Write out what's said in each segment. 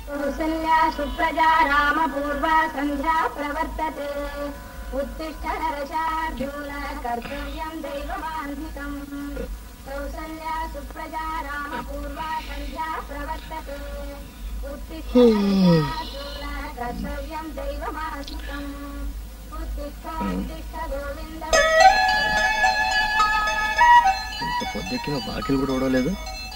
कौसल्या सुप्रजा रामपूर्वा सन्ध्या प्रवर्तते उत्तिष्ठ नरशार्दूल कर्तव्यं दैवमान्धिकम् कौसल्या सुप्रजा रामपूर्वा सन्ध्या प्रवर्तते उत्तिष्ठ नरशार्दूल कर्तव्यं दैवमान्धिकम् उत्तिष्ठ उत्तिष्ठ गोविन्द ఇంత పొద్దుకి బాకీలు కూడా ఓడలేదు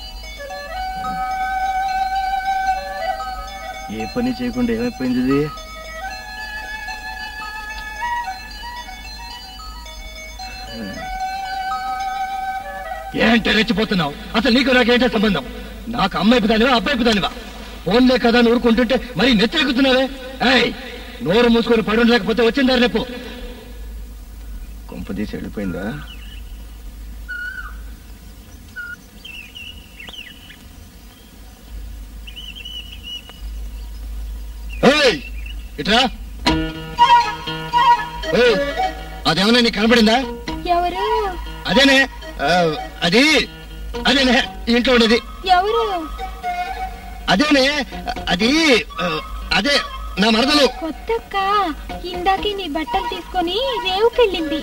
ఏ పని చేయకుండా ఏమైపోయింది ఇది ఏంటి రెచ్చిపోతున్నావు అసలు నీకు నాకేంటే సంబంధం నాకు అమ్మాయి దానివా అబ్బాయి దానివా ఫోన్లే కదా అని ఊరుకుంటుంటే మరి నెత్తెక్కుతున్నావే ఏయ్ నోరు మూసుకొని పడి ఉండలేకపోతే వచ్చిందా రేపు కొంపదీసి వెళ్ళిపోయిందా ఏయ్, ఇట్రా ఏయ్, అదేమన్నా నీకు కనపడిందా ఎవరు అదేనే ఆ, అది అదేనే ఈ ఇంట్లో ఉండేది ఎవరు అదేనే అది ఆ, అదే నా మరదలు కొత్తక్క ఇందాకే నీ బట్టలు తీసుకొని రేవుకెళ్ళింది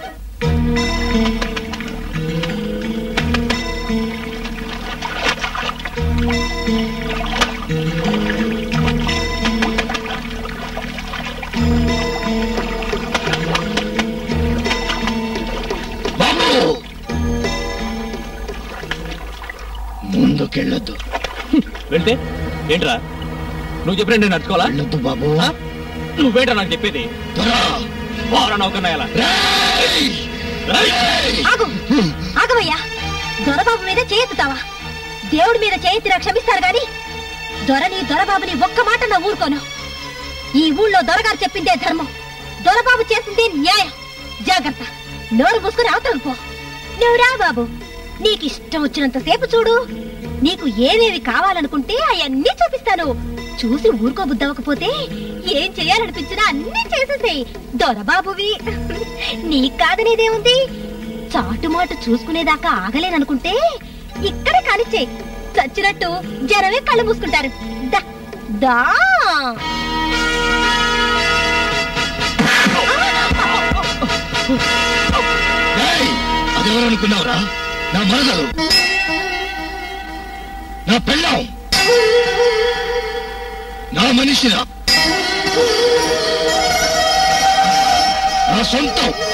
బాబు ముందుకెళ్ళొద్దు వెళ్తే ఏంట్రా నువ్వు చెప్పిన నేను నడుచుకోవాలా వెళ్ళొద్దు బాబు ఆ? నువ్వేంట్రా నాకు చెప్పేది త్వర. పోరా నౌకన్నాయాల రేయ్! రేయ్! ఆగు ఆగవయ్యా దొరబాబు మీద చేయెత్తుతావా దేవుడి మీద చేయెత్తినా క్షమిస్తారు గాని దొరని దొరబాబుని ఒక్క మాట నా ఊరుకోను ఈ ఊళ్ళో దొరగారు చెప్పిందే ధర్మం దొరబాబు చేసిందే న్యాయం జాగ్రత్త నోరు మూసుకుని అవతలకు పో నువ్వు రా బాబు నీకు ఇష్టం వచ్చినంత సేపు చూడు నీకు ఏవేవి కావాలనుకుంటే అవన్నీ చూపిస్తాను చూసి ఊరుకోబుద్దవకపోతే ఏం చేయాలనిపించినా అన్నీ చేసేసేయ్ దొరబాబువి నీకు కాదనేదేముంది చాటుమాటు చూసుకునేదాకా ఆగలేననుకుంటే ఇక్కడ కానిచ్చే చచ్చినట్టు జనమే కళ్ళు మూసుకుంటారు దా దా రేయ్! అదెవరనుకున్నావురా నా మరదలు నా పెళ్ళాం నా మనిషిరా నా సొంతం